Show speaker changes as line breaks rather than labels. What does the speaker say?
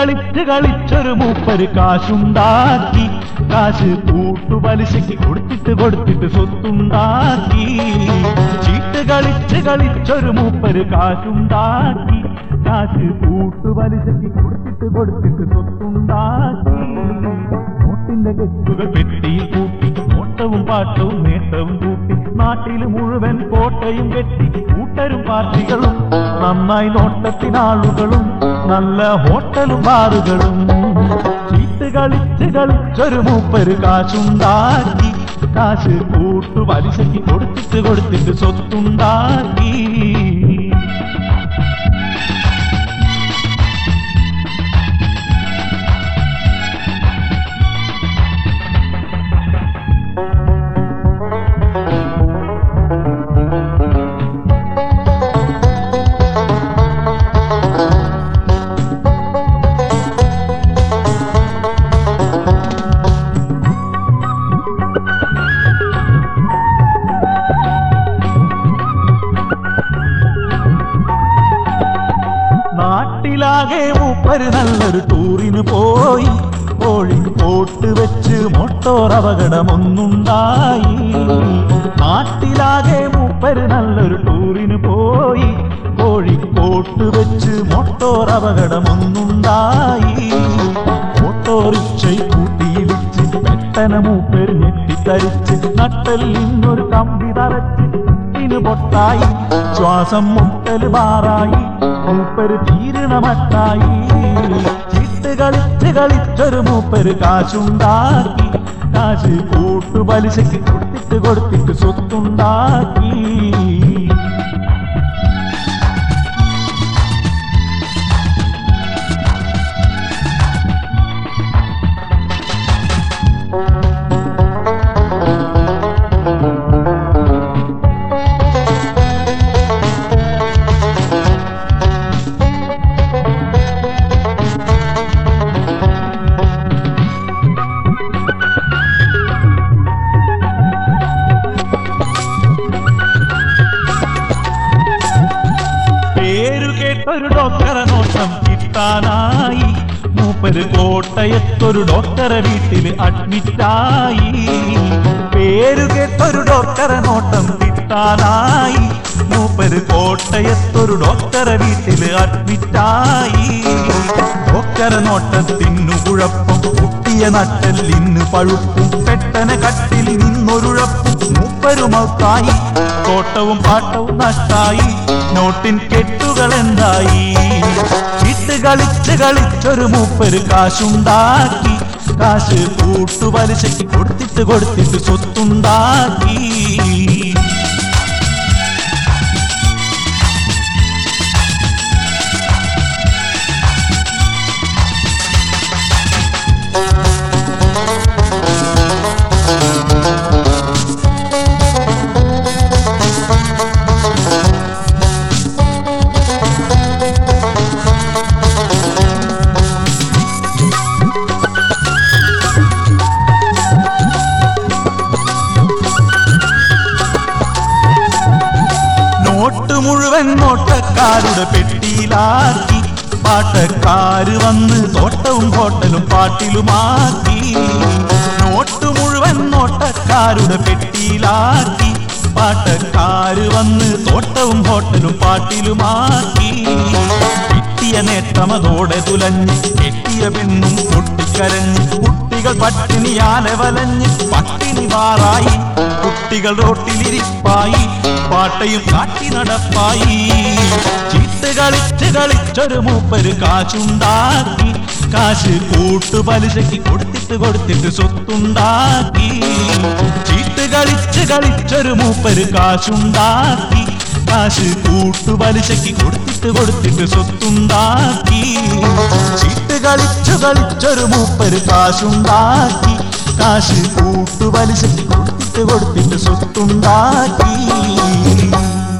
കളിച്ച് കളിച്ചൊരു മൂപ്പര് കാശുണ്ടാക്കി കാശ് കൂട്ടു പലിശയ്ക്ക് കൊടുത്തിട്ട് കൊടുത്തിട്ട് സ്വത്തുണ്ടാക്കി ചീട്ട് കളിച്ച് കളിച്ചൊരു മൂപ്പര് കാശുണ്ടാക്കി കാശ് കൂട്ടു പലിശയ്ക്ക് കൊടുത്തിട്ട് കൊടുത്തിട്ട് സ്വത്തുണ്ടാക്കി നോട്ടിന്റെ കെട്ടുകൾ പെട്ടിയിൽ കൂട്ടി നോട്ടവും പാട്ടവും നേട്ടവും കൂട്ടി നാട്ടിൽ മുഴുവൻ കോട്ടയും കെട്ടി കൂട്ടരും പാർട്ടികളും നന്നായി നോട്ടത്തിനാളുകളും നല്ല ഹോട്ടലും ബാറുകളും ചീട്ട് കളിച്ച് കളിച്ചൊരു മൂപ്പര് കാശുണ്ടാക്കി കാശ് കൂട്ടു പലിശയ്ക്ക് കൊടുത്തിട്ട് കൊടുത്തിട്ട് സ്വത്തുണ്ടാക്കി നാട്ടിലാകെ മൂപ്പര് നല്ലൊരു ടൂറിന് പോയി കോഴിക്കോട്ട് വെച്ച് മോട്ടോർ അപകടമൊന്നുണ്ടായി നാട്ടിലാകെ മൂപ്പര് നല്ലൊരു ടൂറിന് പോയി കോഴിക്കോട്ട് വെച്ച് മോട്ടോർ അപകടമൊന്നുണ്ടായി ഓട്ടോറിക്ഷ കൂട്ടിയിടിച്ച് പെട്ടന മൂപ്പര് ഞെട്ടിത്തരിച്ച് നട്ടലിന്നൊരു കമ്പി തറച്ച് മുട്ടിന് പൊട്ടായി ശ്വാസം മുട്ടല് മാറായി മൂപ്പര് തീരണമട്ടായി ചിട്ട് കളിച്ച് കളിച്ചൊരു മൂപ്പര് കാശുണ്ടാക്കി കാശ് കൂട്ടു പലിശയ്ക്ക് കൊടുത്തിട്ട് കൊടുത്തിട്ട് സ്വത്തുണ്ടാക്കി പേരു കേട്ടൊരു ഡോക്ടറെ നോട്ടം കിട്ടാനായി മൂപ്പര് കോട്ടയത്തൊരു ഡോക്ടറെ വീട്ടിൽ അഡ്മിറ്റായി പേരു കേട്ടൊരു ഡോക്ടറെ നോട്ടം കിട്ടാനായി മൂപ്പര് കോട്ടയത്തൊരു ഡോക്ടറെ വീട്ടിൽ അഡ്മിറ്റായി ഡോക്ടറെ നോട്ടത്തിനു കുഴപ്പം കുട്ടിയ നട്ടലിന് പഴുപ്പും പെട്ടന കട്ടിൽ നിന്നൊരുഴപ്പും മൂപ്പരുമൊത്തായി തോട്ടവും പാട്ടവും നഷ്ടായി നോട്ടിൻ കെട്ടുകൾ എന്തായി ഇട്ട് കളിച്ച് കളിച്ചൊരു മൂപ്പര് കാശുണ്ടാക്കി കാശ് കൂട്ടു പലിശയ്ക്ക് കൊടുത്തിട്ട് കൊടുത്തിട്ട് സ്വത്തുണ്ടാക്കി നോട്ട് മുഴുവൻ നോട്ടക്കാരുടെ പെട്ടിയിലാക്കി പാട്ടക്കാര് വന്ന് തോട്ടവും ഹോട്ടലും പാട്ടിലുമാക്കി നോട്ട് മുഴുവൻ നോട്ടക്കാരുടെ പെട്ടിയിലാക്കി പാട്ടക്കാര് വന്ന് തോട്ടവും ഹോട്ടലും പാട്ടിലുമാക്കി കിട്ടിയ നേട്ടമതോടെ തുലഞ്ഞ് കെട്ടിയ പെണ്ണും പൊട്ടിക്കരഞ്ഞ് കുട്ടികൾ പട്ടിണിയാലെ വലഞ്ഞ് പട്ടിണി മാറായി കുട്ടികൾ റോട്ടിലിരിപ്പായി പാട്ടയും കാട്ടി നടപ്പായി ചീട്ട് കളിച്ച് കളിച്ചൊരു മൂപ്പര് കാശുണ്ടാക്കി കാശ് കൂട്ടു പലിശയ്ക്ക് കൊടുത്തിട്ട് കൊടുത്തിട്ട് സ്വത്തുണ്ടാക്കി ചീട്ട് കളിച്ച് കളിച്ചൊരു മൂപ്പര് കാശുണ്ടാക്കി കാശ് കൂട്ടു പലിശയ്ക്ക് കൊടുത്തിട്ട് കൊടുത്തിട്ട് സ്വത്തുണ്ടാക്കി ചീട്ട് കളിച്ചു കളിച്ചൊരു മൂപ്പര് കാശുണ്ടാക്കി കാശ് കൂട്ടു പലിശയ്ക്ക് കൊടുത്തിട്ട് കൊടുത്തിട്ട് സ്വത്തുണ്ടാക്കി